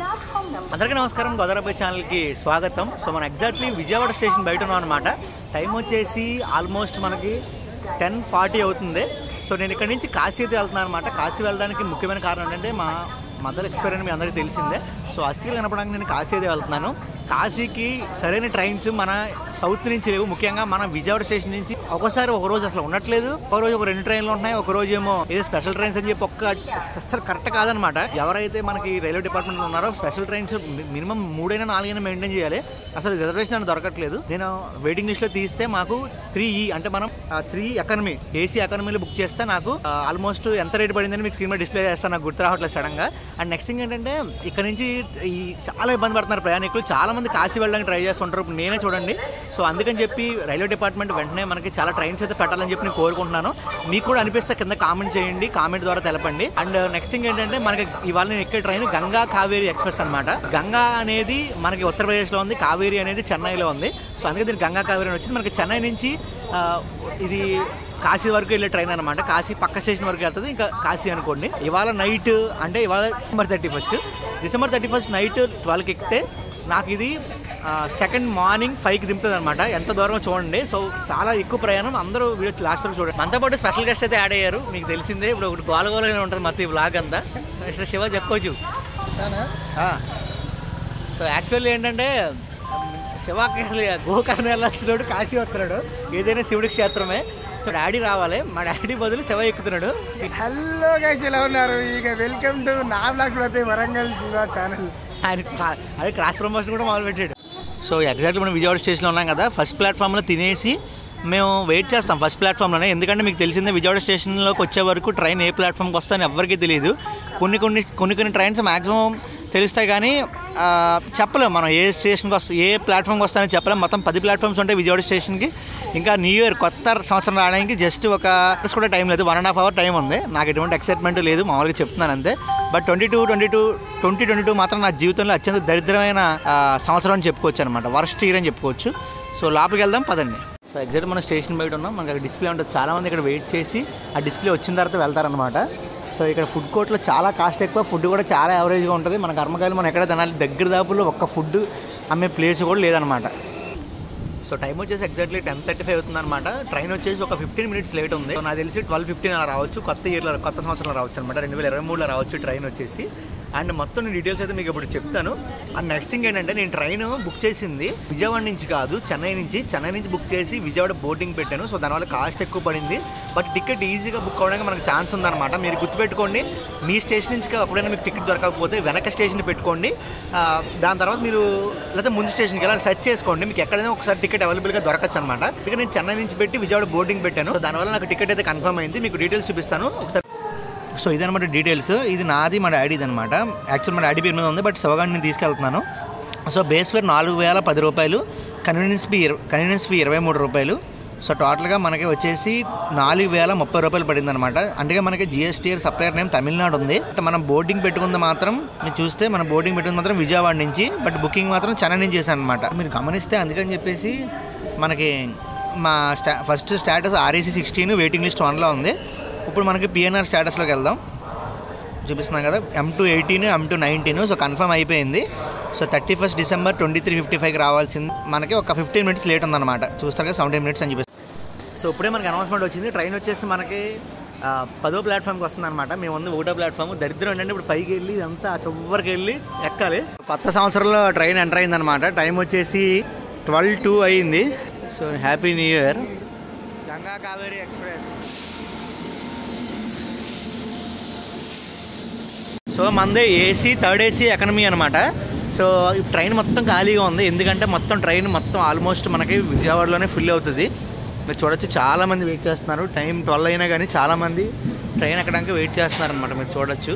అందరికీ నమస్కారం గోదావరి ఛానల్కి స్వాగతం సో మనం ఎగ్జాక్ట్లీ విజయవాడ స్టేషన్ బయట ఉన్నాం అనమాట టైం వచ్చేసి ఆల్మోస్ట్ మనకి టెన్ ఫార్టీ అవుతుంది సో నేను ఇక్కడ నుంచి కాశీ అయితే వెళ్తున్నాను అనమాట కాశీ వెళ్ళడానికి ముఖ్యమైన కారణం ఏంటంటే మా మదర్ ఎక్స్పైర్ మీ అందరికీ తెలిసిందే సో అస్థికలు కనపడానికి నేను కాశీ అయితే వెళ్తున్నాను కాశీకి సరైన ట్రైన్స్ మన సౌత్ నుంచి లేవు ముఖ్యంగా మన విజయవాడ స్టేషన్ నుంచి ఒకసారి ఒక రోజు అసలు ఉండట్లేదు ఒక రోజు ఒక రెండు ట్రైన్లు ఉంటున్నాయి ఒక రోజు ఏమో ఏదో స్పెషల్ ట్రైన్స్ అని చెప్పి ఒక్క అసలు కరెక్ట్ కాదనమాట ఎవరైతే మనకి రైల్వే డిపార్ట్మెంట్ ఉన్నారో స్పెషల్ ట్రైన్స్ మినిమం మూడైనా నాలుగైనా మెయింటైన్ చేయాలి అసలు రిజర్వేషన్ అని దొరకట్లేదు నేను వెయిటింగ్ లిస్ట్ లో తీస్తే మాకు త్రీ ఈ అంటే మనం త్రీ ఎకానమీ ఏసీ ఎకానమీలో బుక్ చేస్తే నాకు ఆల్మోస్ట్ ఎంత రేట్ పడిందని మీకు స్క్రీన్ మీద డిస్ప్లే చేస్తాను నాకు గుర్తు రావట్లేదు సడన్ గా అండ్ నెక్స్ట్ థింగ్ ఏంటంటే ఇక్కడ నుంచి ఈ చాలా ఇబ్బంది పడుతున్నారు ప్రయాణికులు చాలా మంది కాశీ వెళ్ళడానికి ట్రై చేస్తుంటారు ఇప్పుడు నేనే చూడండి సో అందుకని చెప్పి రైల్వే డిపార్ట్మెంట్ వెంటనే మనకి చాలా ట్రైన్స్ అయితే పెట్టాలని చెప్పి నేను కోరుకుంటున్నాను మీకు కూడా అనిపిస్తే కింద కామెంట్ చేయండి కామెంట్ ద్వారా తెలపండి అండ్ నెక్స్ట్ థింగ్ ఏంటంటే మనకి ఇవాళ నేను ఎక్కే ట్రైన్ గంగా కావేరి ఎక్స్ప్రెస్ అన్నమాట గంగా అనేది మనకి ఉత్తరప్రదేశ్లో ఉంది కావేరి అనేది చెన్నైలో ఉంది సో అందుకే దీనికి గంగా కావేరి అని వచ్చింది మనకి చెన్నై నుంచి ఆ, ఇది కాశీ వరకు వెళ్ళే ట్రైన్ అనమాట కాశీ పక్క స్టేషన్ వరకు వెళ్తుంది ఇంకా కాశీ అనుకోండి ఇవాళ నైట్ అంటే ఇవాళ December thirty first December thirty first night ట్వెల్వ్కి ఎక్కితే నాకు ఇది సెకండ్ మార్నింగ్ ఫైవ్కి దింపుతుంది అనమాట ఎంత దూరం చూడండి సో చాలా ఎక్కువ ప్రయాణం అందరూ వీడియో లాస్ట్ వరకు చూడండి మనతో పాటు స్పెషల్ గెస్ట్ అయితే యాడ్ అయ్యారు మీకు తెలిసిందే ఇప్పుడు ఒకటి గోలగోలగానే ఉంటుంది మొత్తం ఈ వ్లాగ్ అంతా మిస్టర్ శివ చెప్పుకోవచ్చు సో యాక్చువల్లీ ఏంటంటే శివాకి గోకర్ణ వెళ్ళాల్సినాడు కాశీ వస్తున్నాడు ఏదైనా శివుడి క్షేత్రమే సో డాడీ రావాలి మా డాడీ బదులు శివ ఎక్కుతున్నాడు హలో గైస్ ఎలా ఉన్నారు ఇక వెల్కమ్ టు నా బ్లాక్ ప్రతి వరంగల్ శివ ఛానల్ ఆయన క్రా- అదే క్రాస్ ప్రమోషన్ కూడా మొదలు పెట్టాడు సో ఎగ్జాక్ట్లీ మనం విజయవాడ స్టేషన్లో ఉన్నాం కదా ఫస్ట్ ప్లాట్ఫామ్లో తినేసి మేము వెయిట్ చేస్తాం ఫస్ట్ ప్లాట్ఫామ్లోనే ఎందుకంటే మీకు తెలిసిందే విజయవాడ స్టేషన్లోకి వచ్చే వరకు ట్రైన్ ఏ ప్లాట్ఫామ్కి వస్తుందని ఎవరికీ తెలియదు కొన్ని కొన్ని కొన్ని కొన్ని ట్రైన్స్ మ్యాక్సిమం తెలుస్తాయి కానీ ఆ, చెప్పలేం మనం ఏ స్టేషన్కి వస్తా ఏ ప్లాట్ఫామ్కి వస్తానని చెప్పలేం మొత్తం పది ప్లాట్ఫామ్స్ ఉంటాయి విజయవాడ స్టేషన్కి ఇంకా న్యూ ఇయర్ కొత్త సంవత్సరం రావడానికి జస్ట్ ఒక hours కూడా టైం లేదు one and half hour time ఉంది నాకు ఎటువంటి ఎక్సైట్మెంట్ లేదు మామూలుగా చెప్తున్నాను అంతే but twenty two twenty two twenty twenty two మాత్రం నా జీవితంలో అత్యంత దరిద్రమైన ఆ, సంవత్సరం అని చెప్పుకోవచ్చు అనమాట వర్స్ట్ ఇయర్ అని చెప్పుకోవచ్చు సో లోపలికి వెళ్దాం పదండి సో ఎగ్జాక్ట్ మన స్టేషన్ బయట ఉన్నాం మనకి అక్కడ డిస్ప్లే ఉంటుంది చాలా మంది ఇక్కడ వెయిట్ చేసి ఆ డిస్ప్లే వచ్చిన తర్వాత వెళ్తారనమాట సో ఇక్కడ ఫుడ్ కోర్ట్లో చాలా కాస్ట్ ఎక్కువ ఫుడ్ కూడా చాలా యావరేజ్గా ఉంటుంది మన కర్మకాయలు మనం ఎక్కడ తినాలి దగ్గర దాపుల్లో ఒక్క ఫుడ్ అమ్మే ప్లేస్ కూడా లేదనమాట సో టైం వచ్చేసి ఎగ్జాక్ట్లీ టెన్ థర్టీ ఫైవ్ అవుతుంది అనమాట ట్రైన్ వచ్చేసి ఒక ఫిఫ్టీన్ మినిట్స్ లేట్ ఉంది సో నాకు తెలిసి ట్వెల్వ్ ఫిఫ్టీన్ అలా రావచ్చు కొత్త ఇయర్లో కొత్త సంవత్సరంలో రావచ్చు అనమాట రెండు వేల ఇరవై మూడులో రావచ్చు ట్రైన్ వచ్చేసి అండ్ మొత్తం నేను డీటెయిల్స్ అయితే మీకు ఇప్పుడు చెప్తాను అండ్ నెక్స్ట్ థింగ్ ఏంటంటే నేను ట్రైన్ బుక్ చేసింది విజయవాడ నుంచి కాదు చెన్నై నుంచి చెన్నై నుంచి బుక్ చేసి విజయవాడ బోర్డింగ్ పెట్టాను సో దానివల్ల కాస్ట్ ఎక్కువ పడింది బట్ టికెట్ ఈజీగా బుక్ అవ్వడానికి మనకు ఛాన్స్ ఉందన్నమాట మీరు గుర్తుపెట్టుకోండి మీ స్టేషన్ నుంచి ఎప్పుడైనా మీకు టికెట్ దొరకకపోతే వెనక స్టేషన్ పెట్టుకోండి ఆ, దాని తర్వాత మీరు లేకపోతే ముందు స్టేషన్కి వెళ్ళాలి సెర్చ్ చేసుకోండి మీకు ఎక్కడైనా ఒకసారి టికెట్ అవైలబుల్గా దొరకచ్చు అనమాట ఇక నేను చెన్నై నుంచి పెట్టి విజయవాడ బోర్డింగ్ పెట్టాను సో దానివల్ల నాకు టికెట్ అయితే కన్ఫర్మ్ అయింది మీకు డీటెయిల్స్ చూపిస్తాను ఒకసారి సో ఇదనమాట డీటెయిల్స్ ఇది నాది మా డాడీది అనమాట యాక్చువల్ మా డాడీ పేరు మీద ఉంది బట్ శివగాడిని నేను తీసుకెళ్తున్నాను సో బేస్ ఫేర్ నాలుగు వేల పది రూపాయలు కన్వీనియన్స్ ఫీ ఇర- కన్వీనియన్స్ ఫీ ఇరవై మూడు రూపాయలు సో టోటల్గా మనకి వచ్చేసి నాలుగు వేల ముప్పై రూపాయలు పడింది అనమాట అంటే మనకి జిఎస్టీ సప్లయర్ నేమ్ తమిళనాడు ఉంది అంటే మనం బోర్డింగ్ పెట్టుకుంది మాత్రం మీరు చూస్తే మన బోర్డింగ్ పెట్టుకుంది మాత్రం విజయవాడ నుంచి బట్ బుకింగ్ మాత్రం చెన్నై నుంచి చేశాను అనమాట మీరు గమనిస్తే అందుకని చెప్పేసి మనకి మా స్టా first status RAC sixteen waiting list వన్లో ఉంది ఇప్పుడు మనకి పిఎన్ఆర్ స్టేటస్లోకి వెళ్దాం చూపిస్తున్నాం కదా M two eighteen M two nineteen so confirm అయిపోయింది so thirty first December twenty three fifty ఫైవ్కి రావాల్సింది మనకి ఒక ఫిఫ్టీన్ మినిట్స్ లేట్ ఉందన్నమాట చూస్తారు కదా సెవెంటీన్ మినిట్స్ అని చెప్పేసి సో ఇప్పుడే మనకి అనౌన్స్మెంట్ వచ్చింది ట్రైన్ వచ్చేసి మనకి ఆ, పదో ప్లాట్ఫామ్కి వస్తుంది అనమాట మేము ఉంది ఒకటో ప్లాట్ఫామ్ దరిద్రం ఏంటంటే ఇప్పుడు పైకి వెళ్ళి అంతా చివరికి వెళ్ళి ఎక్కాలి కొత్త సంవత్సరంలో ట్రైన్ ఎంటర్ అయింది అనమాట టైం వచ్చేసి ట్వెల్వ్ టూ అయింది so happy new year Ganga Kaveri express so మంది ఏసీ థర్డ్ ఏసీ ఎకనమీ అనమాట సో ఈ ట్రైన్ మొత్తం ఖాళీగా ఉంది ఎందుకంటే మొత్తం ట్రైన్ మొత్తం ఆల్మోస్ట్ మనకి విజయవాడలోనే ఫుల్ అవుతుంది మీరు చూడొచ్చు చాలా మంది వెయిట్ చేస్తున్నారు టైం ట్వెల్వ్ అయినా కానీ చాలా మంది ట్రైన్ ఎక్కడానికి వెయిట్ చేస్తున్నారు అనమాట మీరు చూడొచ్చు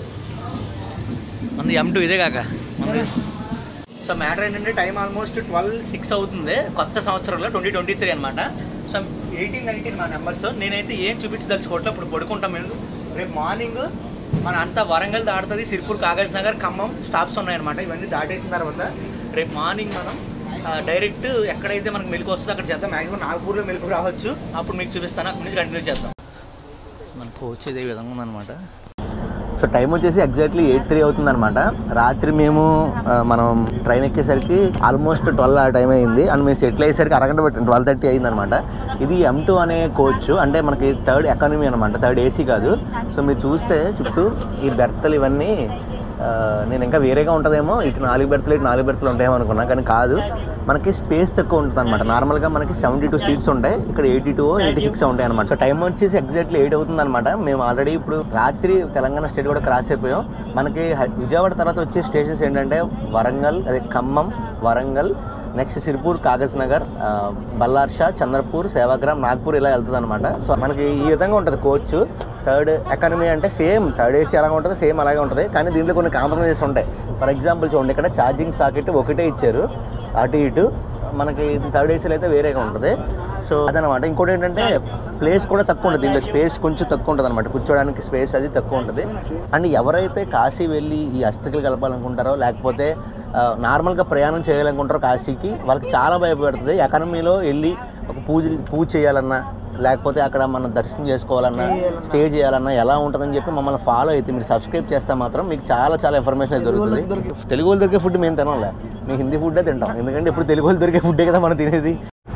మంది ఎం టూ ఇదే కాక మంది సో మ్యాటర్ ఏంటంటే టైం ఆల్మోస్ట్ ట్వెల్వ్ సిక్స్ అవుతుంది కొత్త సంవత్సరంలో ట్వంటీ ట్వంటీ త్రీ అనమాట సో ఎయిటీన్ నైన్టీన్ మా నెంబర్స్ నేనైతే ఏం చూపించదలుచుకోవట్లేదు ఇప్పుడు పడుకుంటాం మేము రేపు మార్నింగ్ మన అంతా వరంగల్ దాటుతుంది సిరిపూర్ కాగజ్ నగర్ ఖమ్మం స్టాప్స్ ఉన్నాయన్నమాట ఇవన్నీ దాటేసిన తర్వాత రేపు మార్నింగ్ మనం ఆ, డైరెక్ట్ ఎక్కడైతే మనకు మెలకు వస్తుందో అక్కడ చేద్దాం మ్యాక్సిమం నాగపూర్లో మెలకు రావచ్చు అప్పుడు మీకు చూపిస్తాను అక్కడి నుంచి కంటిన్యూ చేద్దాం మన కోచ్ ఇదే విధంగా ఉందన్నమాట సో టైం వచ్చేసి ఎగ్జాక్ట్లీ ఎయిట్ త్రీ అవుతుంది అనమాట రాత్రి మేము ఆ, మనం ట్రైన్ ఎక్కేసరికి ఆల్మోస్ట్ ట్వెల్వ్ ఆ టైం అయింది అండ్ మేము సెటిల్ అయ్యేసరికి అరగంట పెట్టింది ట్వెల్వ్ థర్టీ అయింది అనమాట ఇది ఎం టూ అనే కోచ్ అంటే మనకి థర్డ్ ఎకానమీ అనమాట థర్డ్ ఏసీ కాదు సో మీరు చూస్తే చుట్టూ ఈ బెర్తలు ఇవన్నీ ఆ, నేను ఇంకా వేరేగా ఉంటుందేమో ఇటు నాలుగు బెర్తలు ఇటు నాలుగు బెర్తలు ఉంటాయేమో అనుకున్నా కానీ కాదు మనకి స్పేస్ తక్కువ ఉంటుంది అనమాట నార్మల్గా మనకి సెవెంటీ టూ సీట్స్ ఉంటాయి ఇక్కడ ఎయిటీ టూ ఎయిటీ సిక్స్ ఉంటాయి అనమాట సో టైం వచ్చేసి ఎగ్జాక్ట్లీ ఎయిట్ అవుతుంది అనమాట మేము ఆల్రెడీ ఇప్పుడు రాత్రి తెలంగాణ స్టేట్ కూడా క్రాస్ అయిపోయాం మనకి హై- విజయవాడ తర్వాత వచ్చే స్టేషన్స్ ఏంటంటే వరంగల్ అదే ఖమ్మం వరంగల్ నెక్స్ట్ సిరిపూర్ కాగజ్ నగర్ ఆ, బల్లార్షా చంద్రపూర్ సేవాగ్రామ్ నాగ్పూర్ ఇలా వెళ్తుంది అనమాట సో మనకి ఈ విధంగా ఉంటుంది కోచ్ థర్డ్ ఎకానమీ అంటే సేమ్ థర్డ్ ఏసీ అలాగే ఉంటుంది సేమ్ అలాగే ఉంటుంది కానీ దీంట్లో కొన్ని కాంప్రమైజెస్ ఉంటాయి ఫర్ ఎగ్జాంపుల్ చూడండి ఇక్కడ ఛార్జింగ్ సాకెట్ ఒకటే ఇచ్చారు అటు ఇటు మనకి థర్డ్ ఏసీలో అయితే వేరేగా ఉంటుంది సో అదనమాట ఇంకోటి ఏంటంటే ప్లేస్ కూడా తక్కువ ఉంటుంది దీంట్లో స్పేస్ కొంచెం తక్కువ ఉంటుంది అనమాట కూర్చోడానికి స్పేస్ అది తక్కువ ఉంటుంది అండ్ ఎవరైతే కాశీ వెళ్ళి ఈ అస్థికలు కలపాలనుకుంటారో లేకపోతే ఆ, నార్మల్గా ప్రయాణం చేయాలనుకుంటారో కాశీకి వాళ్ళకి చాలా భయపడుతుంది ఎకానమీలో వెళ్ళి ఒక పూజ పూజ చేయాలన్నా లేకపోతే అక్కడ మనం దర్శనం చేసుకోవాలన్నా స్టే చేయాలన్నా ఎలా ఉంటుందని చెప్పి మమ్మల్ని ఫాలో అయితే మీరు సబ్స్క్రైబ్ చేస్తే మాత్రం మీకు చాలా చాలా ఇన్ఫర్మేషన్ అయితే దొరుకుతుంది తెలుగు వాళ్ళు దొరికే ఫుడ్ మేము తినాలి మేము హిందీ ఫుడ్డే తింటాం ఎందుకంటే ఇప్పుడు తెలుగు వాళ్ళు దొరికే ఫుడ్డే కదా మనం తినేది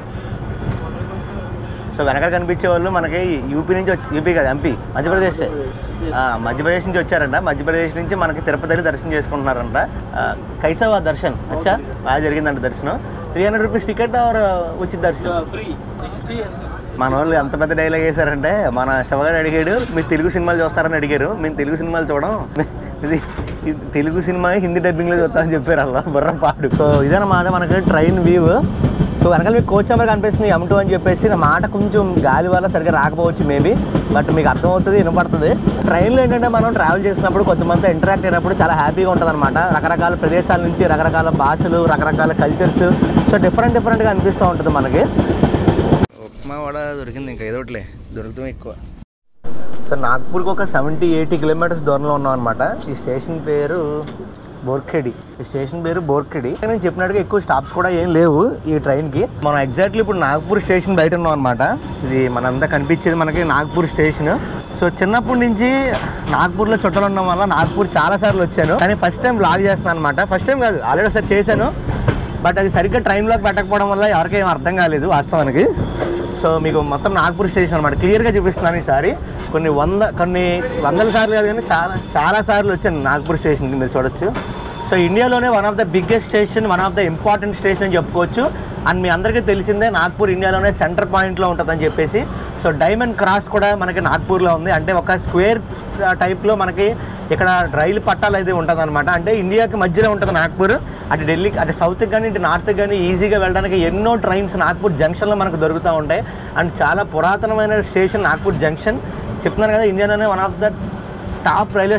సో వెనక కనిపించే వాళ్ళు మనకి యూపీ నుంచి వచ్చి యూపీ కదా ఎంపీ మధ్యప్రదేశ్ ఆ, మధ్యప్రదేశ్ నుంచి వచ్చారంట మధ్యప్రదేశ్ నుంచి మనకి తిరుపతి వెళ్ళి దర్శనం చేసుకుంటున్నారంట ఆ, కైసవా దర్శన్ అచ్చా బాగా జరిగిందంట దర్శనం three hundred rupees ticket or ఉచిత దర్శనం మన వాళ్ళు ఎంత పెద్ద డైలాగ్ వేశారంటే మన శివగారు అడిగాడు మీరు తెలుగు సినిమాలు చూస్తారని అడిగారు మేము తెలుగు సినిమాలు చూడం ఇది ఇది తెలుగు సినిమా హిందీ డబ్బింగ్లో చూస్తామని చెప్పారు అలా బుర్ర పాడు సో ఇదన్నమాట మనకి ట్రైన్ వ్యూ సో వెనకాల మీకు కోచ్ నెంబర్ కనిపిస్తుంది ఎం టూ అని చెప్పేసి నా మాట కొంచెం గాలి వల్ల సరిగ్గా రాకపోవచ్చు మేబీ బట్ మీకు అర్థమవుతుంది వినపడుతుంది ట్రైన్లో ఏంటంటే మనం ట్రావెల్ చేసినప్పుడు కొంతమంది ఇంటరాక్ట్ అయినప్పుడు చాలా హ్యాపీగా ఉంటుంది అనమాట రకరకాల ప్రదేశాల నుంచి రకరకాల భాషలు రకరకాల కల్చర్స్ సో డిఫరెంట్ డిఫరెంట్గా అనిపిస్తూ ఉంటుంది మనకి ఉప్మా వడ దొరికింది ఇంకా ఏదో ఒకటిలే దొరుకుతాం ఎక్కువ సో నాగ్పూర్కి ఒక సెవెంటీ ఎయిటీ కిలోమీటర్స్ దూరంలో ఉన్నాం అనమాట ఈ స్టేషన్ పేరు బోర్ఖెడి ఈ స్టేషన్ పేరు బోర్ఖెడి నేను చెప్పినట్టుగా ఎక్కువ స్టాప్స్ కూడా ఏం లేవు ఈ ట్రైన్కి మనం ఎగ్జాక్ట్లీ ఇప్పుడు నాగ్పూర్ స్టేషన్ బయట ఉన్నాం అనమాట ఇది మనంతా కనిపించేది మనకి నాగ్పూర్ స్టేషన్ సో చిన్నప్పటి నుంచి నాగ్పూర్లో చుట్టాలు ఉండడం వల్ల నాగ్పూర్ చాలా సార్లు వచ్చాను కానీ ఫస్ట్ టైం బ్లాగ్ చేస్తున్నాను అనమాట ఫస్ట్ టైం కాదు ఆల్రెడీ ఒకసారి చేశాను బట్ అది సరిగ్గా ట్రైన్లోకి పెట్టకపోవడం వల్ల ఎవరికేం అర్థం కాలేదు వాస్తవానికి సో మీకు మొత్తం నాగ్పూర్ స్టేషన్ అనమాట క్లియర్గా చూపిస్తున్నాను ఈసారి కొన్ని వంద కొన్ని వందల సార్లు కాదు కానీ చాలా చాలా సార్లు వచ్చాను నాగ్పూర్ స్టేషన్కి మీరు చూడొచ్చు సో ఇండియాలోనే one of the biggest station one of the important station అని చెప్పుకోవచ్చు అండ్ మీ అందరికీ తెలిసిందే నాగ్పూర్ ఇండియాలోనే సెంటర్ పాయింట్లో ఉంటుందని చెప్పేసి సో డైమండ్ క్రాస్ కూడా మనకి నాగ్పూర్లో ఉంది అంటే ఒక స్క్వేర్ టైప్లో మనకి ఇక్కడ రైలు పట్టాలు అయితే ఉంటుంది అనమాట అంటే ఇండియాకి మధ్యలో ఉంటుంది నాగ్పూర్ అటు ఢిల్లీకి అటు సౌత్కి కానీ ఇటు నార్త్కి కానీ ఈజీగా వెళ్ళడానికి ఎన్నో ట్రైన్స్ నాగ్పూర్ జంక్షన్లో మనకు దొరుకుతూ ఉంటాయి అండ్ చాలా పురాతనమైన స్టేషన్ నాగ్పూర్ జంక్షన్ చెప్తున్నాను కదా ఇండియాలోనే one of the top railway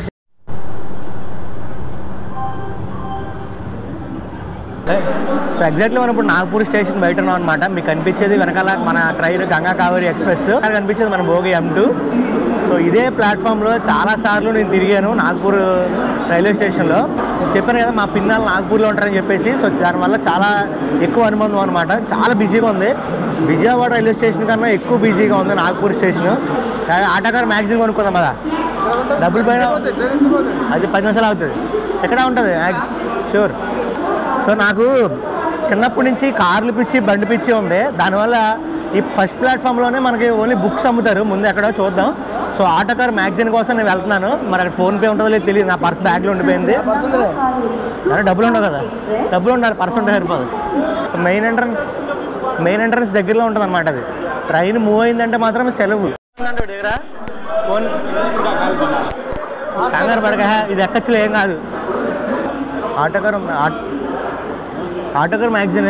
so exactly మనం ఇప్పుడు నాగపూర్ స్టేషన్ బయట ఉన్నాం అనమాట మీకు కనిపించేది వెనకాల మన ట్రైన్ గంగా కావేరి ఎక్స్ప్రెస్ అక్కడ కనిపించేది మన భోగి ఎం టూ సో ఇదే ప్లాట్ఫామ్లో చాలా సార్లు నేను తిరిగాను నాగపూర్ రైల్వే స్టేషన్లో చెప్పాను కదా మా పిన్నాలు నాగపూర్లో ఉంటారని చెప్పేసి సో దానివల్ల చాలా ఎక్కువ అనుబంధం అనమాట చాలా బిజీగా ఉంది విజయవాడ రైల్వే స్టేషన్ కన్నా ఎక్కువ బిజీగా ఉంది నాగపూర్ స్టేషన్ ఆటోకార్ మ్యాగజైన్ కొనుక్కుందాం కదా డబ్బులు పైన అది పది నిమిషాలు అవుతుంది ఎక్కడ ఉంటుంది షూర్ సో నాకు చిన్నప్పటి నుంచి కార్లు పిచ్చి బండి పిచ్చి ఉంది దానివల్ల ఈ ఫస్ట్ ప్లాట్ఫామ్లోనే మనకి ఓన్లీ బుక్స్ అమ్ముతారు ముందు ఎక్కడో చూద్దాం సో ఆటో కార్ మ్యాగజైన్ కోసం నేను వెళ్తున్నాను మరి అక్కడ ఫోన్పే ఉంటుందో లేదు తెలియదు నా పర్స్ బ్యాగ్లో ఉండిపోయింది అరే డబ్బులు ఉండవు కదా డబ్బులు ఉండాలి పర్స్ ఉంటే సరిపోదు so main entrance main entrance దగ్గరలో ఉంటుంది అనమాట అది ట్రైన్ మూవ్ అయిందంటే మాత్రం సెలవు దగ్గర ఫోన్ కంగారు పడక ఇది ఎక్కచ్చులో ఏం కాదు ఆటోకార్ ఆటోకార్ మ్యాగజైన్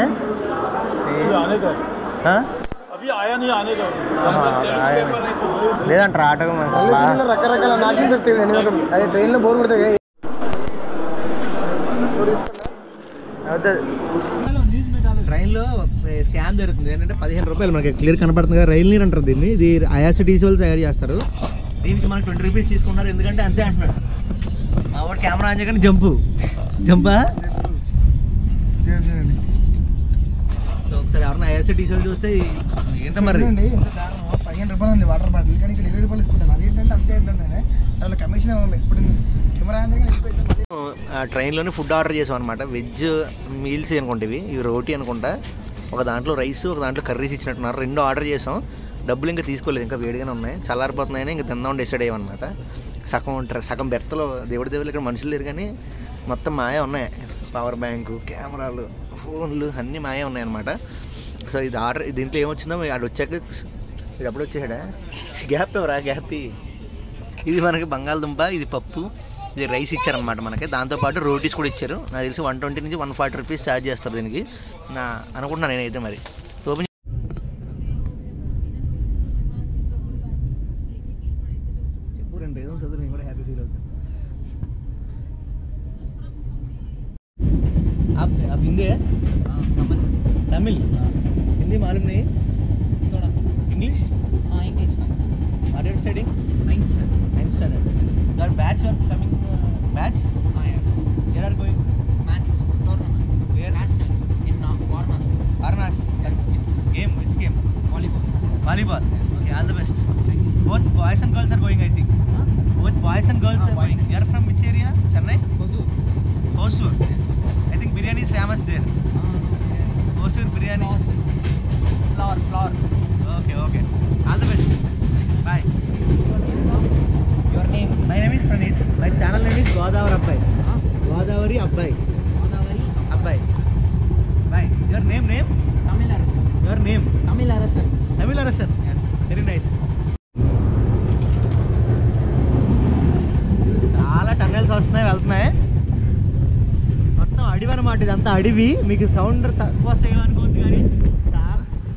अभी आया नहीं आने का లేదంటారా ఆటోకార్ రైల్వే స్టేషన్లో రకరకాల మ్యాగ్జిన్స్ దొరుకుతాయి అండి ఒక అదే ట్రైన్లో బోర్ కొడతాయి ట్రైన్లో స్కామ్ జరుగుతుంది ఏంటంటే పదిహేను రూపాయలు మనకి క్లియర్ కనపడుతుంది కదా రైల్ నీరు అంటారు దీన్ని ఇది ఐఆర్సిటీసీ వాళ్ళు తయారు చేస్తారు దీనికి మనకి ట్వంటీ రూపీస్ తీసుకుంటారు ఎందుకంటే అంతే అంటున్నాడు మా వాడు కెమెరా ఆన్ చేయగానే జంపు జంపా సో ఒకసారి ఎవరైనా ఐఆర్సిటీసీ వాళ్ళు చూస్తే ఏంటో మరి చూడండి ఎంత దారుణం పదిహేను రూపాయలు ఉంది వాటర్ బాటిల్ కానీ ఇక్కడ ఇరవై రూపాయలు ఇసుకుంటాను అదేంటంటే అంతే ఏంటంటే వాళ్ళ కమిషన్ ఇప్పుడు ట్రైన్లోనే ఫుడ్ ఆర్డర్ చేసాం అనమాట వెజ్ మీల్స్ అనుకుంటే ఇవి ఇవి రోటీ అనుకుంటా ఒక దాంట్లో రైస్ ఒక దాంట్లో కర్రీస్ ఇచ్చినట్టున్నారు రెండు ఆర్డర్ చేసాం డబ్బులు ఇంకా తీసుకోలేదు ఇంకా వేడిగానే ఉన్నాయి చల్లారిపోతున్నాయని ఇంకా తిందాం డిసైడ్ అయ్యామన్నమాట సగం ట్ర- సగం బెర్తలో దేవుడి దేవుళ్ళు ఇక్కడ మనుషులు లేరు కానీ మొత్తం మాయే ఉన్నాయి పవర్ బ్యాంకు కెమెరాలు ఫోన్లు అన్నీ మాయే ఉన్నాయన్నమాట సో ఇది ఆర్డర్ దీంట్లో ఏమొచ్చిందో అది వచ్చాక ఇది ఎప్పుడు వచ్చాడా గ్యాప్ ఎవరా గ్యాప్ ఇది మనకి బంగాళదుంప ఇది పప్పు ఇది రైస్ ఇచ్చారనమాట మనకి దాంతోపాటు రోటీస్ కూడా ఇచ్చారు నాకు తెలిసి వన్ ట్వంటీ నుంచి వన్ ఫార్టీ రూపీస్ ఛార్జ్ చేస్తారు దీనికి నా అనుకుంటున్నాను నేనైతే మరి ఓపెన్ చెప్పు రెండు రీజన్స్ చదువు నేను కూడా హ్యాపీ ఫీల్ అవుతాను आप आप हिंदी है तमिल हिंदी मालूम नहीं थोड़ा इंग्लिश हाँ इंग्लिश में are you studying ninth standard nine standard your batch are coming batch हाँ यार where are going maths tournament Where? National in Varanasi Arnas It's game which game volleyball. volleyball okay all the best Thank you. both boys and girls are going I think Huh? both boys and girls Ah, are boys going and you are from which area Chennai Hosur. Hosur I think biryani is famous there Ah, no. Hosur biryani Flower. Flower. Flower. okay okay all the best bye Your name? my name is Praneeth my channel name is Godavari Abbai Huh? Godavari Abbai Godavari. Abbai bye your name name Tamil Arasan. your name Tamil Arasan. Tamil Arasan Yes. Very nice చాలా tunnels వస్తున్నాయి వెళ్తున్నాయి మొత్తం అడవి అనమాట ఇదంతా అడవి మీకు sound తక్కువ వస్తాయి అనుకోవద్దు కానీ చాలా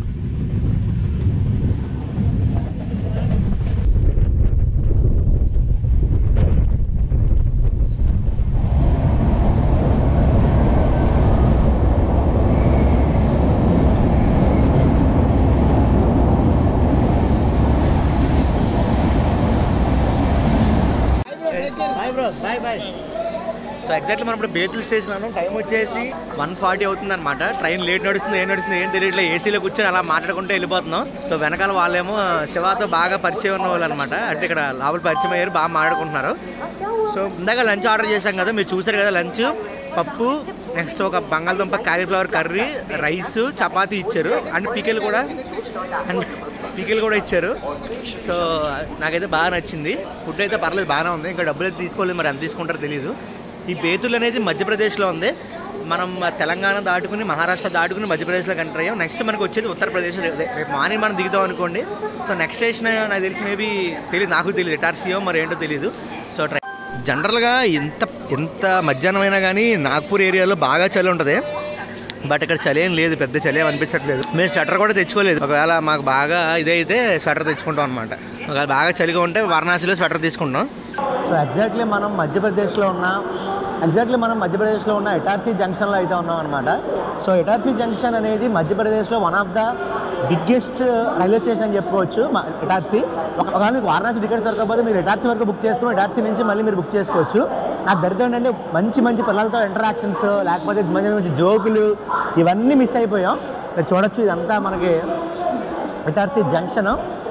bye bro bye bye so exactly మనం ఇప్పుడు బేతుల్ స్టేషన్ అన్నాం టైం వచ్చేసి వన్ ఫార్టీ అవుతుంది అనమాట ట్రైన్ లేట్ నడుస్తుంది ఏం నడుస్తుంది ఏం తెలియట్లేదు ఏసీలో కూర్చొని అలా మాట్లాడుకుంటూ వెళ్ళిపోతున్నాం సో వెనకాల వాళ్ళేమో శివాతో బాగా పరిచయం ఉన్న వాళ్ళు అనమాట అంటే ఇక్కడ లోపల పరిచయం అయ్యారు బాగా మాట్లాడుకుంటున్నారు సో ఇందాక లంచ్ ఆర్డర్ చేశాం కదా మీరు చూసారు కదా లంచ్ పప్పు నెక్స్ట్ ఒక బంగాళదుంప కాలీఫ్లవర్ కర్రీ రైస్ చపాతీ ఇచ్చారు అండ్ పికెల్ కూడా అండ్ పికెల్ కూడా ఇచ్చారు సో నాకైతే బాగా నచ్చింది ఫుడ్ అయితే పర్లేదు బాగానే ఉంది ఇంకా డబ్బులు అయితే తీసుకోలేదు మరి ఎంత తీసుకుంటారో తెలియదు ఈ బేతుల్ అనేది మధ్యప్రదేశ్లో ఉంది మనం తెలంగాణ దాటుకుని మహారాష్ట్ర దాటుకుని మధ్యప్రదేశ్లో ఎంటర్ అయ్యాం నెక్స్ట్ మనకు వచ్చేది ఉత్తరప్రదేశ్ రే- రేపు మార్నింగ్ మనం దిగుతాం అనుకోండి సో నెక్స్ట్ స్టేషన్ నాకు తెలిసి మేబీ తెలియదు నాకు తెలియదు ఎటార్సీయో మరి ఏంటో తెలియదు సో ట్రై జనరల్గా ఎంత ఎంత మధ్యాహ్నం అయినా కానీ నాగ్పూర్ ఏరియాలో బాగా చలి ఉంటుంది బట్ ఇక్కడ చలి ఏం లేదు పెద్ద చలి ఏం అనిపించట్లేదు మేము స్వెటర్ కూడా తెచ్చుకోలేదు ఒకవేళ మాకు బాగా ఇదైతే స్వెటర్ తెచ్చుకుంటాం అనమాట ఒకవేళ బాగా చలిగా ఉంటే వారణాసిలో స్వెటర్ తీసుకుంటాం సో ఎగ్జాక్ట్లీ మనం మధ్యప్రదేశ్లో ఉన్న ఎగ్జాక్ట్లీ మనం మధ్యప్రదేశ్లో ఉన్న ఎటార్సీ జంక్షన్లో అయితే ఉన్నాం అనమాట సో ఎటార్సీ జంక్షన్ అనేది మధ్యప్రదేశ్లో one of the biggest railway station అని చెప్పుకోవచ్చు మ- ఎటార్సీ ఒక- ఒకవేళ మీకు వారణాసి టికెట్స్ దొరకకపోతే మీరు ఎటార్సీ వరకు బుక్ చేసుకుని ఎటార్సీ నుంచి మళ్ళీ మీరు బుక్ చేసుకోవచ్చు నాకు దరిద్రం ఏంటంటే మంచి మంచి పిల్లలతో ఇంటరాక్షన్స్ లేకపోతే మంచి మంచి జోకులు ఇవన్నీ మిస్ అయిపోయాం మీరు చూడొచ్చు ఇదంతా మనకి ఎటార్సీ జంక్షన్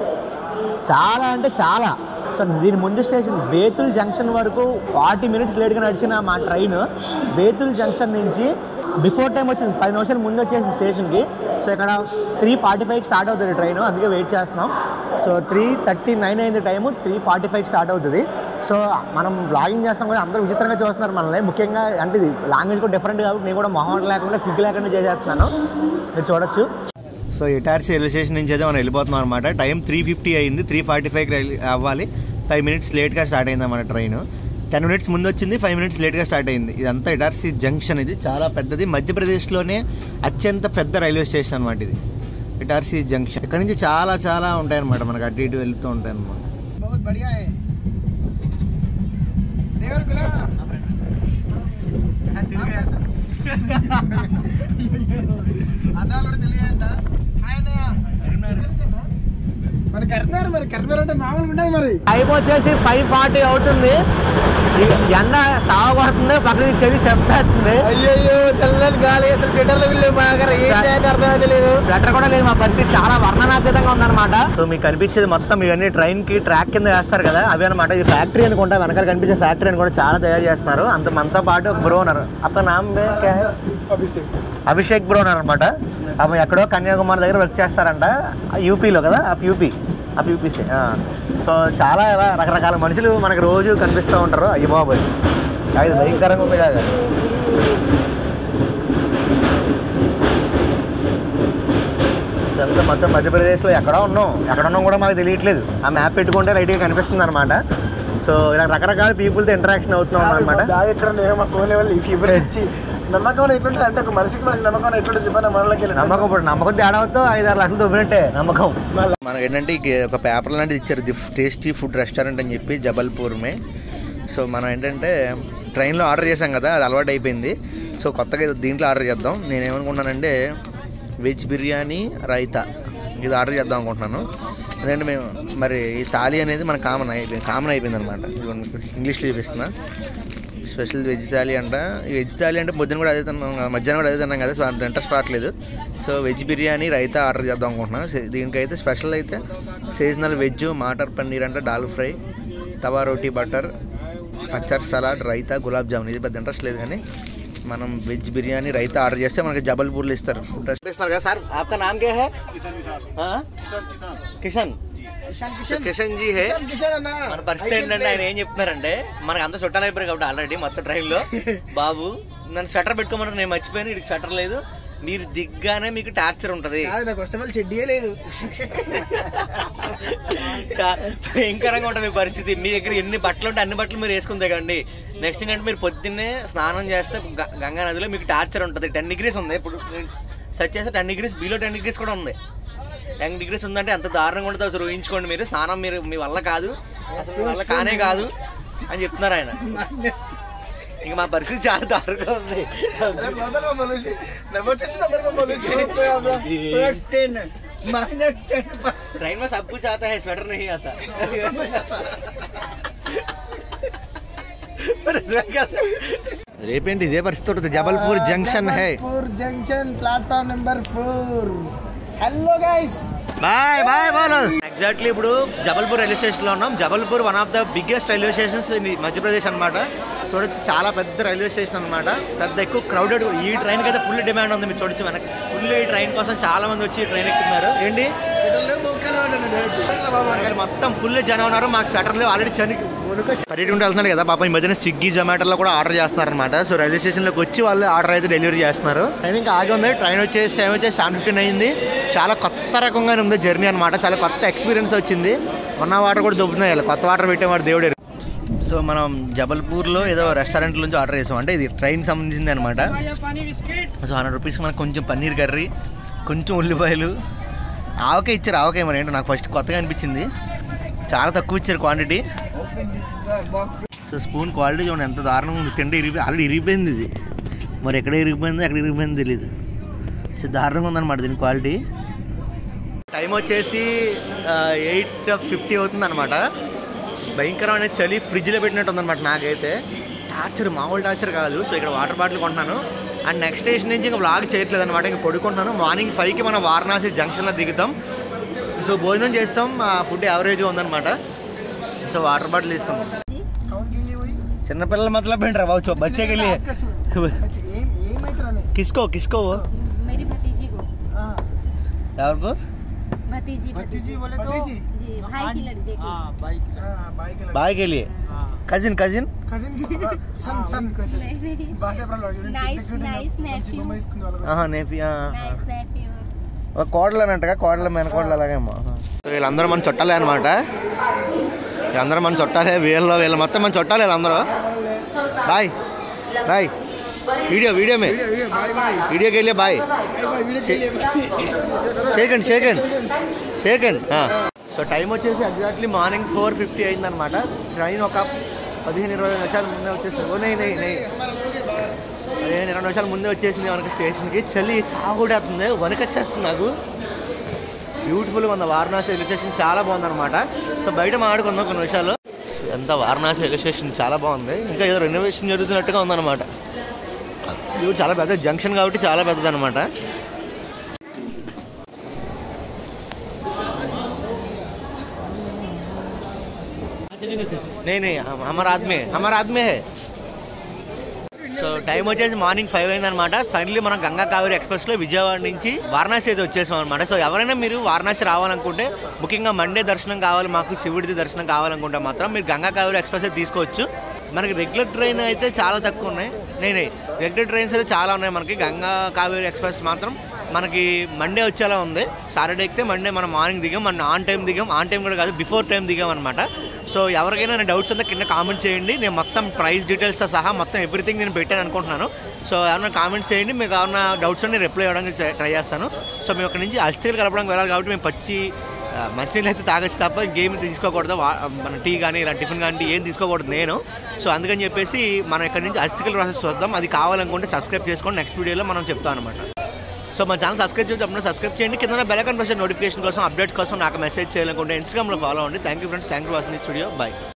చాలా అంటే చాలా సో దీని ముందు స్టేషన్ బేతుల్ జంక్షన్ వరకు ఫార్టీ మినిట్స్ లేట్గా నడిచిన మా ట్రైన్ బేతుల్ జంక్షన్ నుంచి బిఫోర్ టైం వచ్చింది పది నిమిషాలు ముందు వచ్చేసింది స్టేషన్కి సో ఇక్కడ త్రీ ఫార్టీ ఫైవ్కి స్టార్ట్ అవుతుంది ట్రైన్ అందుకే వెయిట్ చేస్తున్నాం సో త్రీ థర్టీ నైన్ అయింది టైము త్రీ ఫార్టీ ఫైవ్కి స్టార్ట్ అవుతుంది సో మనం బ్లాగింగ్ చేస్తాం కూడా అందరూ విచిత్రంగా చూస్తున్నారు మనల్ని ముఖ్యంగా అంటే ఇది లాంగ్వేజ్ కూడా డిఫరెంట్ కాబట్టి నేను కూడా మొహం లేకుండా సిగ్గు లేకుండా చేసేస్తున్నాను మీరు చూడొచ్చు సో ఇటార్సీ రైల్వే స్టేషన్ నుంచి అయితే మనం వెళ్ళిపోతున్నాం అనమాట టైం త్రీ ఫిఫ్టీ అయింది త్రీ ఫార్టీ ఫైవ్కి అవ్వాలి ఫైవ్ మినిట్స్ లేట్గా స్టార్ట్ అయింది మన ట్రైన్ టెన్ మినిట్స్ ముందు వచ్చింది ఫైవ్ మినిట్స్ లేట్గా స్టార్ట్ అయింది ఇదంతా ఇటార్సీ జంక్షన్ ఇది చాలా పెద్దది మధ్యప్రదేశ్లోనే అత్యంత పెద్ద రైల్వే స్టేషన్ అనమాట ఇది ఇటార్సీ జంక్షన్ ఇక్కడ నుంచి చాలా చాలా ఉంటాయి అనమాట మనకి అటు ఇటు వెళ్తూ ఉంటాయి అనమాట बहुत बढ़िया है देवर गुलाम అన్నాలు కూడా తెలియదంట హాయ్ అన్నయ్య మరి కరీంనగర్ మరి కరీంనగర్ అంటే మామూలుగా ఉండదు మరి టైం వచ్చేసి ఫైవ్ ఫార్టీ అవుతుంది ఈ ఎండ సావ కొడుతుంది పక్కన చెవి చెప్పేస్తుంది అయ్యయ్యో చల్లని గాలి అసలు చెట్టర్లో వీళ్ళు బాగా ఏం చేయాలి అర్థమైతే లేదు స్వెటర్ కూడా లేదు మా పరిస్థితి చాలా వర్ణనాతీతంగా ఉందన్నమాట సో మీకు కనిపించేది మొత్తం ఇవన్నీ ట్రైన్ కి ట్రాక్ కింద వేస్తారు కదా అవి అనమాట ఇది ఫ్యాక్టరీ అనుకుంటా వెనకాల కనిపించే ఫ్యాక్టరీ అని కూడా చాలా తయారు చేస్తున్నారు అంత మనతో పాటు ఒక బ్రో ఉన్నారు అప్ప నామ్ మే క్యా హై? అభిషేక్ అభిషేక్ బ్రో ఉన్నారు అనమాట అవి ఎక్కడో కన్యాకుమారి దగ్గర వర్క్ చేస్తారంట ఆ యూపీలో కదా ఆ యూపీ ఆ యూపీసీ సో చాలా ఇలా రకరకాల మనుషులు మనకు రోజు కనిపిస్తూ ఉంటారు అయ్యి బాబోయ్ అది భయంకరంగా ఉంది కాదు ఇదంతా మొత్తం మధ్యప్రదేశ్లో ఎక్కడో ఉన్నాం ఎక్కడ ఉన్నాం కూడా మాకు తెలియట్లేదు ఆ మ్యాప్ పెట్టుకుంటే రైట్గా కనిపిస్తుంది అనమాట సో ఇలా రకరకాల పీపుల్తో ఇంటరాక్షన్ అవుతున్నాం అనమాట బ్యాగ్ ఎక్కడ ఉన్నాయో మా ఫోన్ లెవెల్ ఈ ఫీవర్ వచ్చి నమ్మకం అనేది ఎట్లుంటుంది అంటే ఒక మనిషికి మనకి నమ్మకం అనేది ఎట్లుంటుంది చెప్పాను మనలోకి వెళ్ళి నమ్మకం ఇప్పుడు నమ్మకం తేడా అవుతా ఐదు ఆరు లక్షలు దొబ్బినట్టే నమ్మకం మనకి ఏంటంటే ఇక ఒక పేపర్ లాంటిది ఇచ్చారు ది టేస్టీ ఫుడ్ రెస్టారెంట్ అని చెప్పి జబల్పూర్మే సో మనం ఏంటంటే ట్రైన్లో ఆర్డర్ చేసాం కదా అది అలవాటు అయిపోయింది సో కొత్తగా ఇది దీంట్లో ఆర్డర్ చేద్దాం నేను ఏమనుకున్నానంటే వెజ్ బిర్యానీ రైతా ఇది ఆర్డర్ చేద్దాం అనుకుంటున్నాను ఎందుకంటే మేము మరి ఈ థాలీ అనేది మనకు కామన్ అయిపోయింది కామన్ అయిపోయింది అనమాట ఇంగ్లీష్లో చూపిస్తున్నా స్పెషల్ వెజ్ థాలీ అంట ఈ వెజ్ థాలీ అంటే పొద్దున కూడా అదే తిన్నాం కదా, మధ్యాహ్నం కూడా అదే తిన్నాం కదా సో అంత ఇంట్రెస్ట్ రావట్లేదు so veg biryani raita order చేద్దాం అనుకుంటున్నాను సే- దీనికైతే స్పెషల్ అయితే సీజనల్ వెజ్ మాటర్ పన్నీర్ అంటే dal fry tawa roti butter achar salad raita gulab jamun ఇది పెద్ద ఇంట్రెస్ట్ లేదు కానీ మనం వెజ్ బిర్యానీ రైతా ఆర్డర్ చేస్తే మనకి జబల్పూర్లో ఇస్తారు ఫుడ్ ఇస్తున్నారు కదా సార్ ఆప్కా నామ్ కే హై हाँ? కిషన్ సో కిషన్ జీ హే కిషన్ కిషన్ అన్న మన పరిస్థితి ఏంటంటే ఆయన ఏం చెప్తున్నారంటే మనకు అంత చుట్టాలు అయిపోయారు కాబట్టి ఆల్రెడీ మొత్తం ట్రైన్ లో బాబు నన్ను స్వెటర్ పెట్టుకోమని నేను మర్చిపోయాను ఇడికి స్వెటర్ లేదు మీరు దిగ్గానే మీకు టార్చర్ ఉంటది కాదు నాకు వస్తే వాళ్ళు చెడ్డీయే లేదు చా- భయంకరంగా ఉంటుంది మీ పరిస్థితి మీ దగ్గర ఎన్ని బట్టలు ఉంటే అన్ని బట్టలు మీరు వేసుకుని దిగండి నెక్స్ట్ ఏంటంటే మీరు పొద్దున్నే స్నానం చేస్తే గ- గంగా నదిలో మీకు టార్చర్ ఉంటుంది టెన్ డిగ్రీస్ ఉంది ఇప్పుడు సెర్చ్ చేస్తే ten degrees below ten degrees కూడా ఉంది టెన్ డిగ్రీస్ ఉందంటే ఎంత దారుణంగా ఉంటుంది అసలు ఊహించుకోండి మీరు స్నానం మీరు మీ వల్ల కాదు అసలు మీ వల్ల కానే కాదు అని చెప్తున్నారు ఆయన ఇంకా మా పరిస్థితి చాలా దారుణంగా ఉంది ट्रेन में सब कुछ आता है स्वेटर नहीं आता రేపేంటి ఇదే పరిస్థితి ఉంటుంది జబల్పూర్ జంక్షన్ హై junction platform number four hello guys bye bye bye exactly ఇప్పుడు జబల్పూర్ రైల్వే స్టేషన్ లో ఉన్నాం Jabalpur one of the biggest railway stations in Madhya Pradesh అన్నమాట చూడొచ్చు చాలా పెద్ద రైల్వే స్టేషన్ అన్నమాట పెద్ద ఎక్కువ క్రౌడెడ్ ఈ ట్రైన్ కి అయితే ఫుల్ డిమాండ్ ఉంది మీరు చూడొచ్చు వెనక్కి ఫుల్ ఈ ట్రైన్ కోసం చాలా మంది వచ్చి ఈ ట్రైన్ ఎక్కుతున్నారు ఏంటి మనకి మొత్తం ఫుల్ జనం ఉన్నారు మాకు స్వెటర్లు ఆల్రెడీ చని పర్యటన వెళ్తున్నారు కదా పాపం ఈ మధ్యన స్విగ్గీ జొమాటోలో కూడా ఆర్డర్ చేస్తున్నారు అనమాట సో రైల్వే స్టేషన్లోకి వచ్చి వాళ్ళు ఆర్డర్ అయితే డెలివరీ చేస్తున్నారు ట్రైన్ ఇంకా ఆగి ఉంది ట్రైన్ వచ్చేసి టైం వచ్చేసి సెవెన్ ఫిఫ్టీన్ అయింది చాలా కొత్త రకంగానే ఉంది జర్నీ అనమాట చాలా కొత్త ఎక్స్పీరియన్స్ వచ్చింది ఉన్న వాటర్ కూడా దొబ్బుతున్నాయి వీళ్ళు. కొత్త వాటర్ పెట్టేవాడు దేవుడు ఎరుగు. సో మనం జబల్పూర్లో ఏదో రెస్టారెంట్ నుంచి ఆర్డర్ చేసాం అంటే ఇది ట్రైన్ సంబంధించింది అనమాట సో హండ్రెడ్ రూపీస్కి మనకు కొంచెం పన్నీర్ కర్రీ కొంచెం ఉల్లిపాయలు ఆవకాయ ఇచ్చారు ఆవకాయ మరి ఏంటో నాకు ఫస్ట్ కొత్తగా అనిపించింది చాలా తక్కువ ఇచ్చారు క్వాంటిటీ సో స్పూన్ క్వాలిటీ చూడండి ఎంత దారుణంగా ఉంది తింటే ఇరిగి ఆల్రెడీ ఇరిగిపోయింది ఇది మరి ఎక్కడ ఇరిగిపోయింది ఎక్కడ ఇరిగిపోయింది తెలియదు సో దారుణంగా ఉందన్నమాట దీని క్వాలిటీ టైం వచ్చేసి ఎయిట్ ఫిఫ్టీ అవుతుంది అనమాట భయంకరమైన చలి ఫ్రిడ్జ్లో పెట్టినట్టు ఉందన్నమాట నాకైతే టార్చర్ మామూలు టార్చర్ కాదు సో ఇక్కడ వాటర్ బాటిల్ కొంటున్నాను అండ్ నెక్స్ట్ స్టేషన్ నుంచి ఇంకా బ్లాగ్ చేయట్లేదు అనమాట ఇంకా పడుకుంటున్నాను మార్నింగ్ ఫైవ్కి మనం వారణాసి జంక్షన్లో దిగుతాం సో భోజనం చేస్తాం ఆ ఫుడ్ యావరేజ్గా ఉందన్నమాట సో వాటర్ బాటిల్ తీసుకుందాం చిన్నపిల్లల మతలబ్ ఏంట్రా బాబు చూ- బచ్చేకి వెళ్ళి ఏమైతారని కిస్కో కిస్కో मेरी भतीजी को ఎవరికి भतीजी भतीजी बोले तो जी भाई की लड़की की बाइक बाइक బాయ్కి వెళ్ళి cousin cousin cousin son son नहीं नहीं భాష Nice, nice nephew. ఆహా నేపి ఆ. नाइस नेफ्यू ఒక కోడలు అన్నట్టుగా కోడలు మెనకోడలు అలాగేమో సో వీళ్ళందరూ మన చుట్టాలే అనమాట వీళ్ళందరూ మన చుట్టాలే వీళ్ళు వీళ్ళు మొత్తం మన చుట్టాలే వీళ్ళందరూ బాయ్ బాయ్ వీడియో వీడియో మే బాయ్ బాయ్ వీడియోకి వెళ్ళే bye bye video shake hand shake hand shake hand so time వచ్చేసి ఎగ్జాక్ట్లీ మార్నింగ్ ఫోర్ ఫిఫ్టీ అయిందనమాట ట్రైన్ ఒక పదిహేను ఇరవై నిమిషాల ముందే వచ్చేసింది ఓ నెయ్యి నెయ్యి నెయ్యి పదిహేను ఇరవై నిమిషాల ముందే వచ్చేసింది మనకి స్టేషన్కి చలి సాగుడేస్తుంది వణకొచ్చేస్తుంది నాకు బ్యూటిఫుల్గా ఉంది వారణాసి రైల్వే స్టేషన్ చాలా బాగుందన్నమాట సో బయట మాట్లాడుకుందాం కొన్ని విషయాలు ఎంత వారణాసి రైల్వే స్టేషన్ చాలా బాగుంది ఇంకా ఏదో రెనోవేషన్ జరుగుతున్నట్టుగా ఉందన్నమాట ఇది చాలా పెద్ద జంక్షన్ కాబట్టి చాలా పెద్దదన్నమాట नहीं नहीं हम हमारा आदमी है हमारा आदमी है సో టైం వచ్చేసి మార్నింగ్ ఫైవ్ అయిందనమాట ఫైనల్లీ మనం గంగా కావేరి ఎక్స్ప్రెస్లో విజయవాడ నుంచి వారణాసి అయితే వచ్చేసాం అనమాట సో ఎవరైనా మీరు వారణాసి రావాలనుకుంటే ముఖ్యంగా మండే దర్శనం కావాలి మాకు శివుడిది దర్శనం కావాలనుకుంటే మాత్రం మీరు గంగా కావేరి ఎక్స్ప్రెస్ అయితే తీసుకోవచ్చు మనకి రెగ్యులర్ ట్రైన్ అయితే చాలా తక్కువ ఉన్నాయి నేనే రెగ్యులర్ ట్రైన్స్ అయితే చాలా ఉన్నాయి మనకి గంగా కావేరి ఎక్స్ప్రెస్ మాత్రం మనకి మండే వచ్చేలా ఉంది సాటర్డే ఎక్కితే మండే మనం మార్నింగ్ దిగాం మన ఆన్ టైం దిగాం ఆన్ టైం కూడా కాదు బిఫోర్ టైం దిగాం అనమాట సో ఎవరికైనా డౌట్స్ ఉంటే కింద కామెంట్ చేయండి నేను మొత్తం ప్రైస్ డీటెయిల్స్తో సహా మొత్తం ఎవ్రీథింగ్ నేను పెట్టాను అనుకుంటున్నాను సో ఎవరైనా కామెంట్స్ చేయండి మీకు ఏమైనా డౌట్స్ నేను రిప్లై ఇవ్వడానికి ట్రై చేస్తాను సో మేము అక్కడ నుంచి అస్థిలు కలపడానికి వెళ్ళాలి కాబట్టి మేము పచ్చి ఆ, మంచినీళ్ళు అయితే తాగొచ్చు తప్ప ఇంకేం తీసుకోకూడదు వా- మన టీ కానీ ఇలా టిఫిన్ కానీ ఏం తీసుకోకూడదు నేను సో అందుకని చెప్పేసి మనం ఇక్కడ నుంచి అస్థికల్ ప్రాసెస్ చూద్దాం అది కావాలనుకుంటే సబ్స్క్రైబ్ చేసుకోండి నెక్స్ట్ వీడియోలో మనం చెప్తాం అనమాట సో మన ఛానల్ సబ్స్క్రైబ్ చేసి అప్పుడు సబ్స్క్రైబ్ చేయండి కింద బెల్ ఐకాన్ ప్రెస్ నోటిఫికేషన్ కోసం అప్డేట్స్ కోసం నాకు మెసేజ్ చేయాలనుకుంటే ఇన్స్టాగ్రామ్లో ఫాలో అవ్వండి thank you friends thank you watching this video by